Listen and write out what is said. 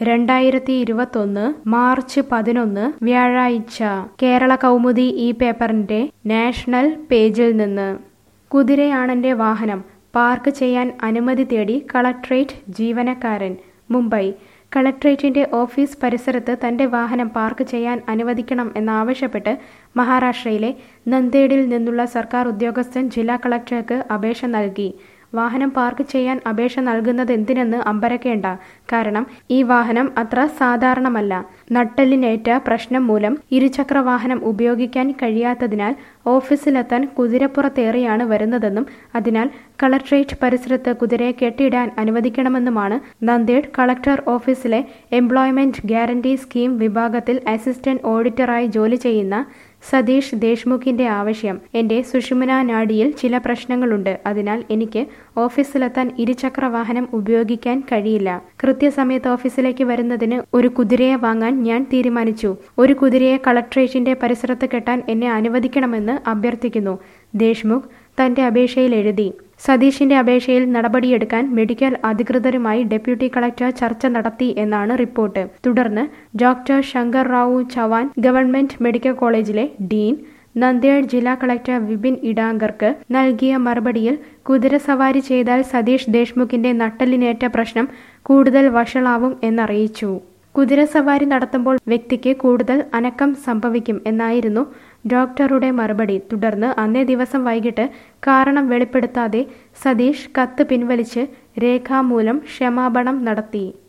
രണ്ടായിരത്തി ഇരുപത്തൊന്ന് മാർച്ച് പതിനൊന്ന് വ്യാഴാഴ്ച കേരള കൗമുദി ഈ പേപ്പറിന്റെ നാഷണൽ പേജിൽ നിന്ന് കുതിരയാണെന്റെ വാഹനം പാർക്ക് ചെയ്യാൻ അനുമതി തേടി കളക്ട്രേറ്റ് ജീവനക്കാരൻ മുംബൈ കളക്ട്രേറ്റിന്റെ ഓഫീസ് പരിസരത്ത് തന്റെ വാഹനം പാർക്ക് ചെയ്യാൻ അനുവദിക്കണം എന്നാവശ്യപ്പെട്ട് മഹാരാഷ്ട്രയിലെ നന്ദേഡിൽ നിന്നുള്ള സർക്കാർ ഉദ്യോഗസ്ഥൻ ജില്ലാ കളക്ടർക്ക് അപേക്ഷ നൽകി വാഹനം പാർക്ക് ചെയ്യാൻ അപേക്ഷ നൽകുന്നത് എന്തിനെന്ന് അമ്പരക്കേണ്ട കാരണം ഈ വാഹനം അത്ര സാധാരണമല്ല നട്ടെല്ലിനേറ്റ പ്രശ്നം മൂലം ഇരുചക്ര വാഹനം ഉപയോഗിക്കാൻ കഴിയാത്തതിനാൽ ഓഫീസിലെത്താൻ കുതിരപ്പുറത്തേറിയാണ് വരുന്നതെന്നും അതിനാൽ കളക്ട്രേറ്റ് പരിസരത്ത് കുതിരയെ കെട്ടിയിടാൻ അനുവദിക്കണമെന്നുമാണ് നന്ദേഡ് കളക്ടർ ഓഫീസിലെ എംപ്ലോയ്മെന്റ് ഗ്യാരണ്ടി സ്കീം വിഭാഗത്തിൽ അസിസ്റ്റന്റ് ഓഡിറ്ററായി ജോലി ചെയ്യുന്ന സതീഷ് ദേശ്മുഖിന്റെ ആവശ്യം എന്റെ സുഷുമ്ന നാഡിയിൽ ചില പ്രശ്നങ്ങളുണ്ട് അതിനാൽ എനിക്ക് ഓഫീസിലെത്താൻ ഇരുചക്ര വാഹനം ഉപയോഗിക്കാൻ കഴിയില്ല കൃത്യസമയത്ത് ഓഫീസിലേക്ക് വരുന്നതിന് ഒരു കുതിരയെ വാങ്ങാൻ ഞാൻ തീരുമാനിച്ചു ഒരു കുതിരയെ കളക്ട്രേറ്റിന്റെ പരിസരത്ത് കെട്ടാൻ എന്നെ അനുവദിക്കണമെന്ന് അഭ്യർത്ഥിക്കുന്നു ദേശ്മുഖ് തന്റെ അപേക്ഷയിൽ എഴുതി സതീഷിന്റെ അപേക്ഷയിൽ നടപടിയെടുക്കാൻ മെഡിക്കൽ അധികൃതരുമായി ഡെപ്യൂട്ടി കളക്ടർ ചർച്ച നടത്തി എന്നാണ് റിപ്പോർട്ട് തുടർന്ന് doctor Shankar Rao Chavan government medical കോളേജിലെ ഡീൻ നന്ദേഡ് ജില്ലാ കളക്ടർ വിപിൻ ഇഡാങ്കർക്ക് നൽകിയ മറുപടിയിൽ കുതിരസവാരി ചെയ്താൽ സതീഷ് ദേശ്മുഖിന്റെ നട്ടലിനേറ്റ പ്രശ്നം കൂടുതൽ വഷളാവും എന്നറിയിച്ചു കുതിരസവാരി നടത്തുമ്പോൾ വ്യക്തിക്ക് കൂടുതൽ അനക്കം സംഭവിക്കും എന്നായിരുന്നു ഡോക്ടറുടെ മറുപടി തുടർന്ന് അന്നേ ദിവസം വൈകിട്ട് കാരണം വെളിപ്പെടുത്താതെ സതീഷ് കത്ത് പിൻവലിച്ച് രേഖാമൂലം ക്ഷമാപണം നടത്തി